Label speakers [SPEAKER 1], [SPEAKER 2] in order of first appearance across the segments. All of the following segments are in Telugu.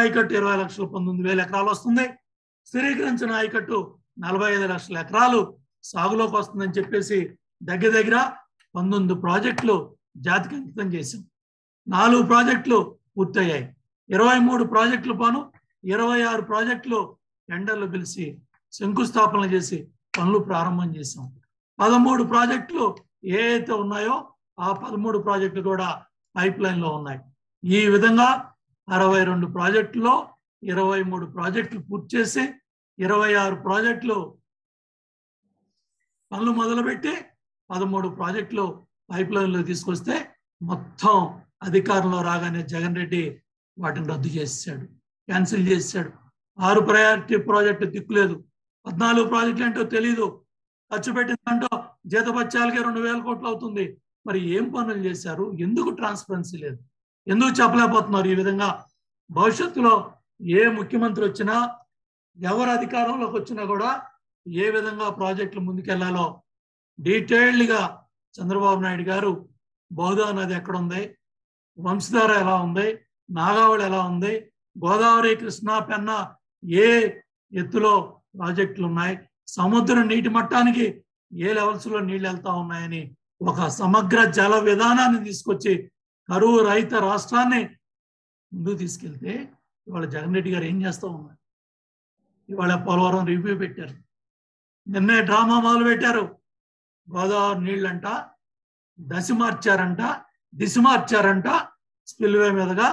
[SPEAKER 1] ఆయకట్టు ఇరవై లక్షల పంతొమ్మిది వేల ఎకరాలు వస్తుంది స్థిరీకరించిన ఆయకట్టు నలభై ఐదు లక్షల ఎకరాలు సాగులోకి వస్తుందని చెప్పేసి దగ్గర దగ్గర పంతొమ్మిది ప్రాజెక్టులు జాతికి అంకితం చేశాం నాలుగు ప్రాజెక్టులు పూర్తయ్యాయి ఇరవై మూడు ప్రాజెక్టులు పాను ఇరవై ఆరు ప్రాజెక్టులు టెండర్లు పిలిచి శంకుస్థాపనలు చేసి పనులు ప్రారంభం చేశాం పదమూడు ప్రాజెక్టులు ఏ అయితే ఉన్నాయో ఆ పదమూడు ప్రాజెక్టులు కూడా పైప్ లైన్ లో ఉన్నాయి ఈ విధంగా అరవై రెండు ప్రాజెక్టులో ఇరవై మూడు ప్రాజెక్టులు పూర్తి చేసి ఇరవై ఆరు ప్రాజెక్టులు పనులు మొదలుపెట్టి పదమూడు ప్రాజెక్టులు పైప్ లైన్లో తీసుకొస్తే మొత్తం అధికారంలో రాగానే జగన్ రెడ్డి వాటిని రద్దు చేసాడు క్యాన్సిల్ చేశాడు ఆరు ప్రయారిటీ ప్రాజెక్టు దిక్కులేదు పద్నాలుగు ప్రాజెక్టులు ఏంటో తెలీదు ఖర్చు పెట్టిన దాంట్లో జీతపత్యాలకే రెండు వేల కోట్లు అవుతుంది మరి ఏం పనులు చేశారు ఎందుకు ట్రాన్స్పరెన్సీ లేదు ఎందుకు చెప్పలేకపోతున్నారు ఈ విధంగా భవిష్యత్తులో ఏ ముఖ్యమంత్రి వచ్చినా ఎవరు అధికారంలోకి వచ్చినా కూడా ఏ విధంగా ప్రాజెక్టులు ముందుకెళ్లాలో డీటెయిల్డ్గా చంద్రబాబు నాయుడు గారు బహుదా నది ఎక్కడ ఉంది వంశధార ఎలా ఉంది నాగావళి ఎలా ఉంది గోదావరి కృష్ణా పెన్న ఏ ఎత్తులో ప్రాజెక్టులు ఉన్నాయి సముద్ర నీటి మట్టానికి ఏ లెవెల్స్ లో నీళ్లు వెళ్తా ఉన్నాయని ఒక సమగ్ర జల విధానాన్ని తీసుకొచ్చి కరువు రహిత రాష్ట్రాన్ని ముందుకు తీసుకెళ్తే ఇవాళ జగన్ రెడ్డి గారు ఏం చేస్తా ఉన్నారు ఇవాళ పోలవరం రివ్యూ పెట్టారు నిన్నే డ్రామా మొదలు పెట్టారు గోదావరి నీళ్ళంట దశ మార్చారంట దిశ మార్చారంట స్పిల్వే మీదుగా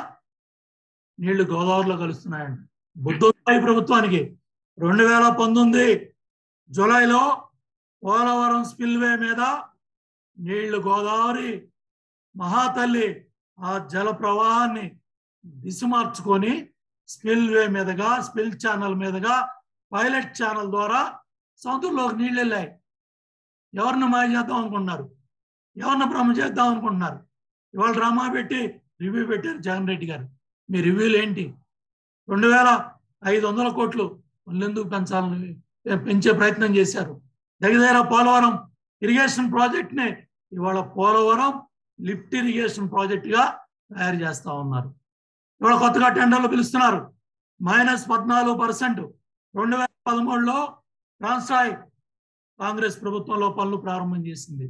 [SPEAKER 1] నీళ్లు గోదావరిలో కలుస్తున్నాయంట బుద్ధోత్సాహి ప్రభుత్వానికి రెండు వేల పంతొమ్మిది జూలైలో పోలవరం స్పిల్వే మీద నీళ్లు గోదావరి మహాతల్లి ఆ జల ప్రవాహాన్ని దిశ మార్చుకొని స్పిల్వే మీదుగా స్పిల్ ఛానల్ మీదుగా పైలట్ ఛానల్ ద్వారా సముద్రంలోకి నీళ్ళు వెళ్ళాయి ఎవరిని మాయ చేద్దాం అనుకుంటున్నారు ఎవరిని భ్రమ చేద్దాం అనుకుంటున్నారు ఇవాళ డ్రామా పెట్టి రివ్యూ పెట్టారు జగన్ రెడ్డి గారు మీ రివ్యూలు ఏంటి రెండు వేల ఐదు వందల కోట్లు ఎందుకు పెంచాలని పెంచే ప్రయత్నం చేశారు దగ్గర పోలవరం ఇరిగేషన్ ప్రాజెక్ట్ని ఇవాళ పోలవరం లిఫ్ట్ ఇరిగేషన్ ప్రాజెక్టుగా తయారు చేస్తా ఉన్నారు ఇవాళ కొత్తగా టెండర్లు పిలుస్తున్నారు మైనస్ పద్నాలుగు పర్సెంట్ రెండు వేల పదమూడులో ట్రాన్స్ట్రాయ్ కాంగ్రెస్ ప్రభుత్వంలో పనులు ప్రారంభం చేసింది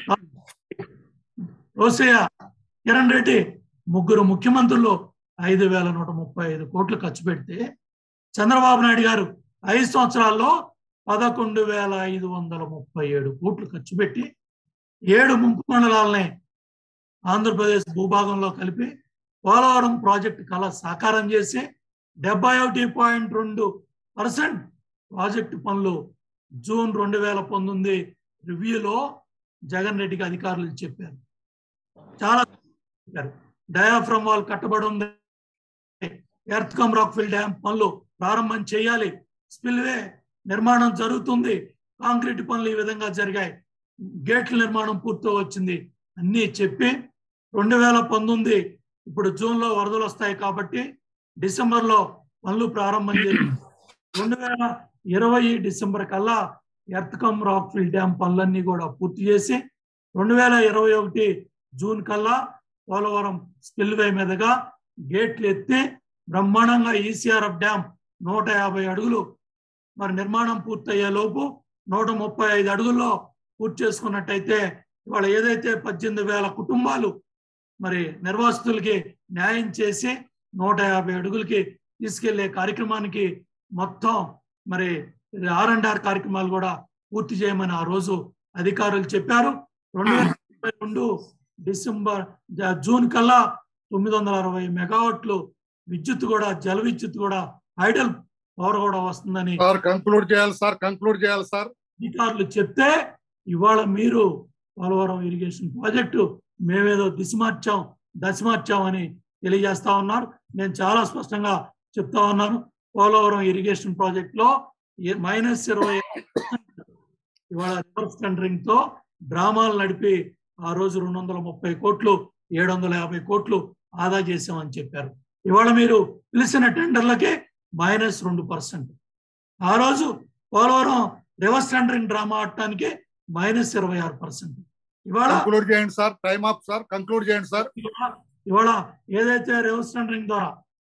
[SPEAKER 1] రోసయ్య కిరణ్ రెడ్డి ముగ్గురు ముఖ్యమంత్రులు ఐదు వేల నూట ముప్పై ఐదు కోట్లు ఖర్చు పెడితే చంద్రబాబు నాయుడు గారు ఐదు సంవత్సరాల్లో పదకొండు వేల ఐదు వందల ముప్పై ఏడు కోట్లు ఖర్చు పెట్టి ఏడు ముంపు మండలాలని ఆంధ్రప్రదేశ్ భూభాగంలో కలిపి పోలవరం ప్రాజెక్టు కళ సాకారం చేసి డెబ్బై ఒకటి పాయింట్ రెండు పర్సెంట్ ప్రాజెక్టు పనులు జూన్ రెండు వేల పంతొమ్మిది రివ్యూలో జగన్ రెడ్డికి అధికారులు చెప్పారు చాలా చెప్పారు డయాఫ్రమ్ వాల్ కట్టబడి ఉంది ఎర్త్ కమ్ రాక్ఫిల్ డ్యామ్ పనులు ప్రారంభం చేయాలి స్పిల్వే నిర్మాణం జరుగుతుంది కాంక్రీట్ పనులు ఈ విధంగా జరిగాయి గేట్ల నిర్మాణం పూర్తి వచ్చింది అన్నీ చెప్పి రెండు వేల పంతొమ్మిది ఇప్పుడు జూన్ లో వరదలు వస్తాయి కాబట్టి డిసెంబర్ లో పనులు ప్రారంభం చేసి రెండు వేల ఇరవై డిసెంబర్ కల్లా ఎర్త్ కమ్ రాక్ఫిల్ డ్యామ్ పనులన్నీ కూడా పూర్తి చేసి రెండు వేల ఇరవై ఒకటి జూన్ కల్లా పోలవరం స్పిల్వే మీదుగా గేట్లు ఎత్తి బ్రహ్మాండంగా ఈసీఆర్ఎఫ్ డ్యామ్ నూట యాభై అడుగులు మరి నిర్మాణం పూర్తయ్యే లోపు నూట ముప్పై ఐదు అడుగుల్లో పూర్తి చేసుకున్నట్టయితే ఇవాళ ఏదైతే పద్దెనిమిది వేల కుటుంబాలు మరి నిర్వాసితులకి న్యాయం చేసి నూట యాభై అడుగులకి తీసుకెళ్లే కార్యక్రమానికి మొత్తం మరి ఆర్ అండ్ ఆర్ కార్యక్రమాలు కూడా పూర్తి చేయమని ఆ రోజు అధికారులు చెప్పారు రెండు వేల ఇరవై రెండు డిసెంబర్ జ- జూన్ కల్లా తొమ్మిది వందల అరవై మెగావాట్లు విద్యుత్ కూడా జల విద్యుత్ కూడా ఐడల్ పవర్ కూడా వస్తుందని
[SPEAKER 2] సార్ కంక్లూడ్ చేయాలి సార్ కంక్లూడ్ చేయాలి సార్
[SPEAKER 1] అధికారులు చెప్తే ఇవాళ మీరు పోలవరం ఇరిగేషన్ ప్రాజెక్టు మేమేదో దిశ మార్చాం దశ మార్చామని తెలియజేస్తా ఉన్నారు నేను చాలా స్పష్టంగా చెప్తా ఉన్నాను పోలవరం ఇరిగేషన్ ప్రాజెక్ట్ లో మైనస్ ఇరవై ఇవాళ రివర్స్ టెండరింగ్ తో డ్రామాలు నడిపి ఆ రోజు రెండు వందల ముప్పై కోట్లు ఏడు వందల యాభై కోట్లు ఆదా చేశామని చెప్పారు ఇవాళ మీరు పిలిచిన టెండర్లకే మైనస్ రెండు పర్సెంట్ ఆ రోజు పోలవరం రివర్స్ టెండరింగ్ డ్రామా ఆడటానికి మైనస్ ఇరవై ఆరు పర్సెంట్ ఇవాళ
[SPEAKER 2] కంక్లూడ్ చేయండి sir time off sir conclude చేయండి సార్
[SPEAKER 1] ఇవాళ- ఇవాళ ఏదైతే రివర్స్ టెండరింగ్ ద్వారా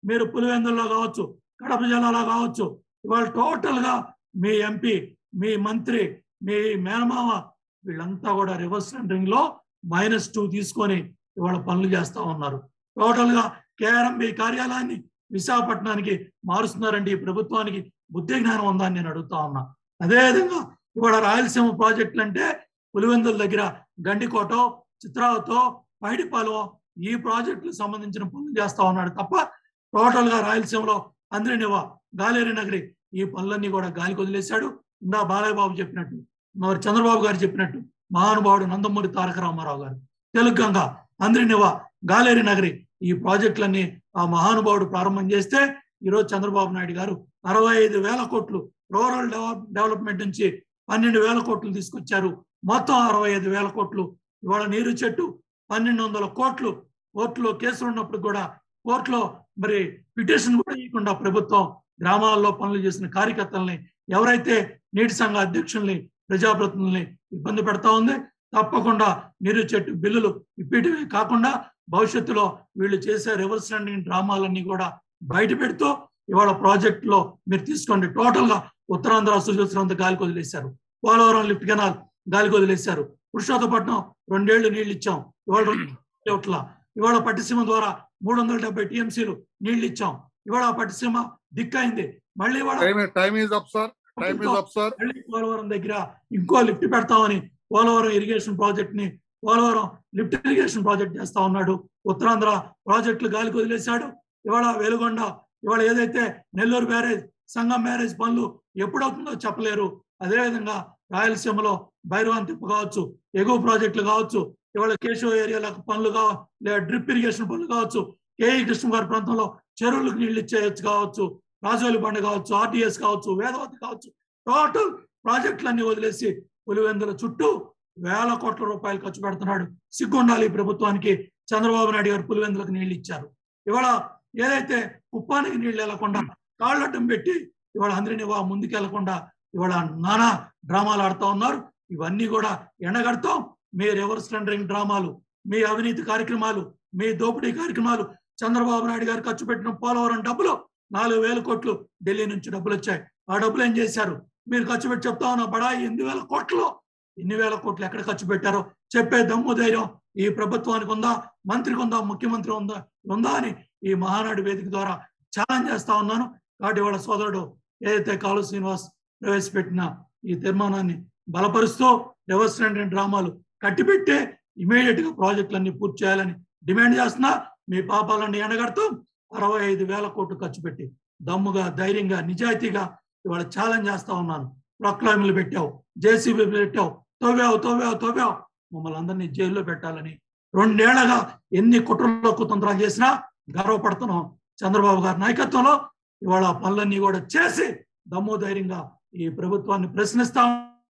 [SPEAKER 1] మీరు పులివెందుల్లో కావచ్చు కడప జిల్లాలో కావచ్చు ఇవాళ టోటల్ గా మీ ఎంపీ మీ మంత్రి మీ మేనమామ వీళ్ళంతా కూడా రివర్స్ టెండరింగ్ లో మైనస్ టూ తీసుకొని ఇవాళ పనులు చేస్తా ఉన్నారు టోటల్ గా కేఆర్ఎంబి కార్యాలయాన్ని విశాఖపట్నానికి మారుస్తున్నారండి ఈ ప్రభుత్వానికి బుద్ధి జ్ఞానం ఉందా అని నేను అడుగుతా ఉన్నా అదేవిధంగా ఇవాళ రాయలసీమ ప్రాజెక్టులు అంటే పులివెందుల దగ్గర గండికోటో చిత్రావతో పైడిపాలెం ఈ ప్రాజెక్టులకు సంబంధించిన పనులు చేస్తా ఉన్నాడు తప్ప టోటల్ గా రాయలసీమలో అందరినివా గాలేరి నగరి ఈ పనులన్నీ కూడా గాలికి వదిలేశాడు ఇందా బాలయ్య బాబు చెప్పినట్టు మరి చంద్రబాబు గారు చెప్పినట్టు మహానుభావుడు నందమూరి తారక రామారావు గారు తెలుగు గంగ అందరినివా గాలేరి నగరి ఈ ప్రాజెక్టులన్నీ ఆ మహానుభావుడు ప్రారంభం చేస్తే ఈరోజు చంద్రబాబు నాయుడు గారు అరవై ఐదు వేల కోట్లు రూరల్ డెవలప్మెంట్ నుంచి పన్నెండు వేల కోట్లు తీసుకొచ్చారు మొత్తం అరవై ఐదు వేల కోట్లు ఇవాళ నీరు చెట్టు పన్నెండు వందల కోట్లు కోర్టులో కేసులు ఉన్నప్పుడు కూడా కోర్టులో మరి పిటిషన్ కూడా ఇవ్వకుండా ప్రభుత్వం గ్రామాల్లో పనులు చేసిన కార్యకర్తల్ని ఎవరైతే నీటి సంఘ అధ్యక్షుల్ని ప్రజాప్రతినిధుల్ని ఇబ్బంది పెడతా ఉంది తప్పకుండా నీరు చెట్టు బిల్లులు ఇప్పటివే కాకుండా భవిష్యత్తులో వీళ్ళు చేసే రివర్స్ రన్నింగ్ డ్రామాలన్నీ కూడా బయట పెడుతూ ఇవాళ ప్రాజెక్ట్ లో మీరు తీసుకోండి టోటల్ గా ఉత్తరాంధ్ర సుజోత్సరంతా గాలికి వదిలేశారు పోలవరం లిఫ్ట్ కెనాల్ గాలికి వదిలేశారు పురుషోత్తపట్నం రెండేళ్లు నీళ్లు ఇచ్చాం ఇవాళ రెండు ఇవాళ పట్టిసీమ ద్వారా మూడు వందల డెబ్బై టీఎంసీలు నీళ్లు ఇచ్చాం ఇవాళ ఆ పట్టిసీమ దిక్కైంది మళ్ళీ ఇవాళ
[SPEAKER 2] time time is up sir time is up sir
[SPEAKER 1] మళ్ళీ పోలవరం దగ్గర ఇంకో లిఫ్ట్ పెడతామని పోలవరం ఇరిగేషన్ ప్రాజెక్ట్ ని పోలవరం లిఫ్ట్ ఇరిగేషన్ ప్రాజెక్ట్ చేస్తా ఉన్నాడు ఉత్తరాంధ్ర ప్రాజెక్టులు గాలికి వదిలేశాడు ఇవాళ వెలుగొండ ఇవాళ ఏదైతే నెల్లూరు బ్యారేజ్ సంగం బ్యారేజ్ పనులు ఎప్పుడవుతుందో చెప్పలేరు అదేవిధంగా రాయలసీమలో భైరవాన్ తిప్పు కావచ్చు ఎగువ ప్రాజెక్టులు కావచ్చు ఇవాళ కేశవ ఏరియాల పనులు కావ లేదా డ్రిప్ ఇరిగేషన్ పనులు కావచ్చు కేఈ కృష్ణ గారి ప్రాంతంలో చెరువులకు నీళ్లు ఇచ్చేయచ్చు కావచ్చు రాజోలి బండ కావచ్చు ఆర్టీఎస్ కావచ్చు వేదవతి కావచ్చు టోటల్ ప్రాజెక్టులన్నీ వదిలేసి పులివెందుల చుట్టూ వేల కోట్ల రూపాయలు ఖర్చు పెడుతున్నాడు సిగ్గుండాలి ఈ ప్రభుత్వానికి చంద్రబాబు నాయుడు గారు పులివెందులకు నీళ్లు ఇచ్చారు ఇవాళ ఏదైతే కుప్పానికి నీళ్లు వెళ్లకుండా కాళ్ళడ్డం పెట్టి ఇవాళ అందరినీ వా ముందుకు వెళ్లకుండా ఇవాళ నానా డ్రామాలు ఆడుతా ఉన్నారు ఇవన్నీ కూడా ఎండగడతాం మీ రివర్స్ టెండరింగ్ డ్రామాలు మీ అవినీతి కార్యక్రమాలు మీ దోపిడీ కార్యక్రమాలు చంద్రబాబు నాయుడు గారు ఖర్చు పెట్టిన పోలవరం డబ్బులు నాలుగు వేల కోట్లు ఢిల్లీ నుంచి డబ్బులు వచ్చాయి ఆ డబ్బులు ఏం చేశారు మీరు ఖర్చు పెట్టి చెప్తా ఉన్న బడా ఎనిమిది వేల కోట్లు ఎన్ని వేల కోట్లు ఎక్కడ ఖర్చు పెట్టారో చెప్పే దమ్ము ధైర్యం ఈ ప్రభుత్వానికి ఉందా మంత్రికి ఉందా ముఖ్యమంత్రి ఉందా ఉందా అని ఈ మహానాడు వేదిక ద్వారా ఛాలెంజ్ చేస్తా ఉన్నాను కాబట్టి వాళ్ళ సోదరుడు ఏదైతే కాలు శ్రీనివాస్ ప్రవేశపెట్టిన ఈ తీర్మానాన్ని బలపరుస్తూ రివర్స్ టెండరింగ్ డ్రామాలు కట్టిపెట్టే ఇమీడియట్ గా ప్రాజెక్టులన్నీ పూర్తి చేయాలని డిమాండ్ చేస్తున్నా మీ పాపాలన్నీ ఎండగడుతూ అరవై ఐదు వేల కోట్లు ఖర్చు పెట్టి దమ్ముగా ధైర్యంగా నిజాయితీగా ఇవాళ ఛాలెంజ్ చేస్తా ఉన్నాను ప్రొక్లైమ్లు పెట్టావు జేసీబీ పెట్టావు తవ్వావు తవ్వావు తవ్వావు మమ్మల్ని అందరినీ జైల్లో పెట్టాలని రెండేళ్లగా ఎన్ని కుట్రలో కుతంత్రాలు చేసినా గర్వపడుతున్నాం చంద్రబాబు గారి నాయకత్వంలో ఇవాళ ఆ పనులన్నీ కూడా చేసి దమ్ము ధైర్యంగా ఈ ప్రభుత్వాన్ని ప్రశ్నిస్తాం